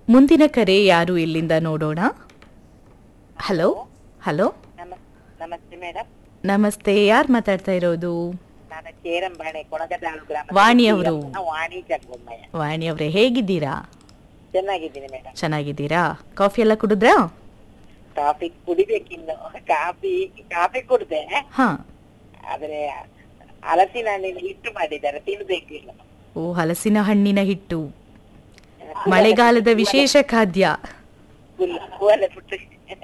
ಮುಂದಿನ ಕರೆ ಯಾರು ಇಲ್ಲಿಂದ ನೋಡೋಣ ಹಲೋ ಹಲೋ ನಮ- ನಮಸ್ತೆ ಮೇಡಮ್ ನಮಸ್ತೆ ಯಾರು ಮಾತಾಡ್ತಾ ಇರೋದು ನಾನು ಚೇರಂಬಾಣೆ ಕೊಣಗದಾಳು ಗ್ರಾಮ ವಾಣಿ ಅವರು. ವಾಣಿ ಜಗ್ಗೊಮ್ಮಯ್ಯ ವಾಣಿ ಅವರೇ ಹೇಗಿದ್ದೀರಾ ಚೆನ್ನಾಗಿದ್ದೀನಿ ಮೇಡಮ್ ಚೆನ್ನಾಗಿದ್ದೀರಾ ಕಾಫಿ ಎಲ್ಲ ಕುಡಿದ್ರಾ ಕಾಫಿ ಕುಡಿಬೇಕಿನ್ನು ಕಾಫಿ ಕಾಫಿ ಕುಡ್ದೆ ಹಾ ಆದ್ರೆ ಹಲಸಿನ ಹಣ್ಣಿನ ಹಿಟ್ಟು ಮಾಡಿದ್ದಾರೆ ತಿನ್ಬೇಕು ಇಲ್ಲ ಓ ಹಲಸಿನ ಹಣ್ಣಿನ ಹಿಟ್ಟು ಮಳೆಗಾಲದ ವಿಶೇಷ ಖಾದ್ಯ ಫುಲ್ ಹೂವಲ್ಲೇ ಪುಟ್ಟು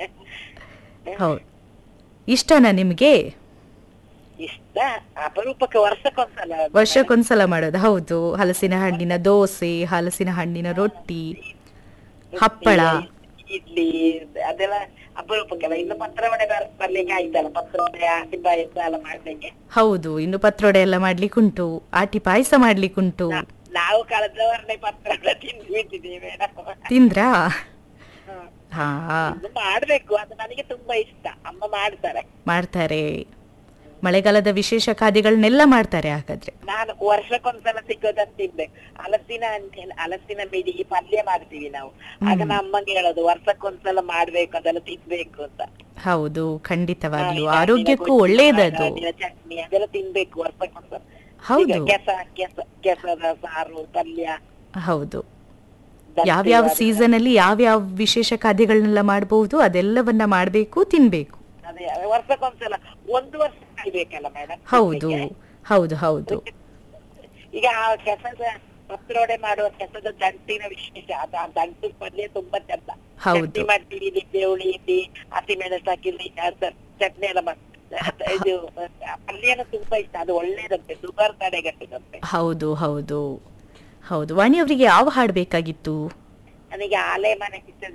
ಹೌದು ಇಷ್ಟನಾ ನಿಮಗೆ ಇಷ್ಟ ಅಪರೂಪಕ್ಕೆ ವರ್ಷಕ್ಕೊಂದ್ಸಲ ವರ್ಷಕ್ಕೊಂದ್ಸಲ ಮಾಡೋದು ಹೌದು ಹಲಸಿನ ಹಣ್ಣಿನ ದೋಸೆ ಹಲಸಿನ ಹಣ್ಣಿನ ರೊಟ್ಟಿ ಹಪ್ಪಳ ಇಡ್ಲಿ ಅದೆಲ್ಲ ಅಪರೂಪಕ್ಕೆಲ್ಲ ಇನ್ನು ಪತ್ರವಡೆ ಬರ್- ಬರ್ಲಿಕ್ಕೆ ಆಯ್ತಲ್ಲ ಪತ್ರವಡೆ ಆಟಿಬಾಯಿ ಎಲ್ಲ ಮಾಡ್ಲಿಕ್ಕೆ ಹೌದು ಇನ್ನು ಪತ್ರೊಡೆ ಎಲ್ಲ ಮಾಡ್ಲಿಕ್ಕುಂಟು ಆಟಿ ಪಾಯಸ ಮಾಡ್ಲಿಕ್ಕುಂಟು ನಾ- ನಾವು ಕಳೆದವರನ್ನೇ ಪತ್ರವಡೆ ತಿಂದು ಬಿಟ್ಟಿದ್ದೀವಿ ಮೇಡಮ್ ತಿಂದ್ರಾ ಹಾ ಇದು ಮಾಡ್ಬೇಕು ಅದು ನನಗೆ ತುಂಬಾ ಇಷ್ಟ ಅಮ್ಮ ಮಾಡ್ತಾರೆ ಮಾಡ್ತಾರೆ ಮಳೆಗಾಲದ ವಿಶೇಷ ಖಾದ್ಯಗಳನ್ನೆಲ್ಲ ಮಾಡ್ತಾರೆ ಹಾಗಾದ್ರೆ ನಾನು ವರ್ಷಕ್ಕೊಂದ್ಸಲ ಸಿಗೋದನ್ನ ತಿನ್ಬೇಕು ಹಲಸಿನ ಹಣ್ಣಿನ ಹಲಸಿನ ಮಿಡಿ ಪಲ್ಯ ಮಾಡ್ತೀವಿ ನಾವು ಆಗ ನಮ್ಮ ಅಮ್ಮಂಗೆ ಹೇಳೋದು ವರ್ಷಕ್ಕೊಂದ್ಸಲ ಮಾಡ್ಬೇಕು ಅದೆಲ್ಲ ತಿನ್ಬೇಕು ಅಂತ ಹೌದು ಖಂಡಿತವಾಗ್ಲೂ ಹಣ್ಣಿನ ಆರೋಗ್ಯಕ್ಕೂ ಗೊಜ್ಜು, ಒಳ್ಳೇದದು ಹಣ್ಣಿನ ಚಟ್ನಿ ಅದೆಲ್ಲ ತಿನ್ಬೇಕು ವರ್ಷಕ್ಕೊಂದ್ಸಲ ಹೌದು ಈಗ ಕೆಸ ಕೆಸ ಕೆಸದ ಸಾರು ಪಲ್ಯ ಹೌದು ದಪ್ಪೆ ಯಾವ್ಯಾವ ಅದು- ಸೀಸನ್ ಅಲ್ಲಿ ಯಾವ್ಯಾವ ವಿಶೇಷ ಖಾದ್ಯಗಳನ್ನೆಲ್ಲ ಮಾಡಬಹುದು ಅದೆಲ್ಲವನ್ನ ಮಾಡಬೇಕು ತಿನ್ಬೇಕು ಅದೇ ವರ್ಷಕ್ಕೊಂದ್ಸಲ ಒಂದು ವರ್ಷ ಕಾಯ್ಬೇಕಲ್ಲ ಮೇಡಮ್ ಹೌದು ಹೌದು ಹೌದು ಈಗ ಆ ಕೆಸದ ಪತ್ರೊಡೆ ಮಾಡುವ ಕೆಸದ ದಂಟಿನ ವಿಶೇಷ ಅದು ಆ ದಂಟು ಪಲ್ಯ ತುಂಬಾ ಚಂದ ಹೌದು. ಚಟ್ನಿ ಮಾಡ್ತೀವಿ ಇಲ್ಲಿ ಬೆಳ್ಳುಳ್ಳಿ ಇಲ್ಲಿ ಹಸಿಮೆಣಸು ಹಾಕಿಲ್ಲಿ ಅದ ಚಟ್ನಿ ಎಲ್ಲ ಮಾಡ್ತೀವಿ ಅದ್- ಇದು ಆ ಪಲ್ಯನೂ ತುಂಬಾ ಇಷ್ಟ ಅದು ಒಳ್ಳೇದಂತೆ ಶುಗರ್ ತಡೆಗಟ್ಟದಂತೆ ಹೌದು ಹೌದು ಹೌದು ವಾಣಿ ಅವರಿಗೆ ಯಾವ ಹಾಡು ಬೇಕಾಗಿತ್ತು ನನಗೆ ಆಲೆ ಮನೆ ಕಿಚ್ಚ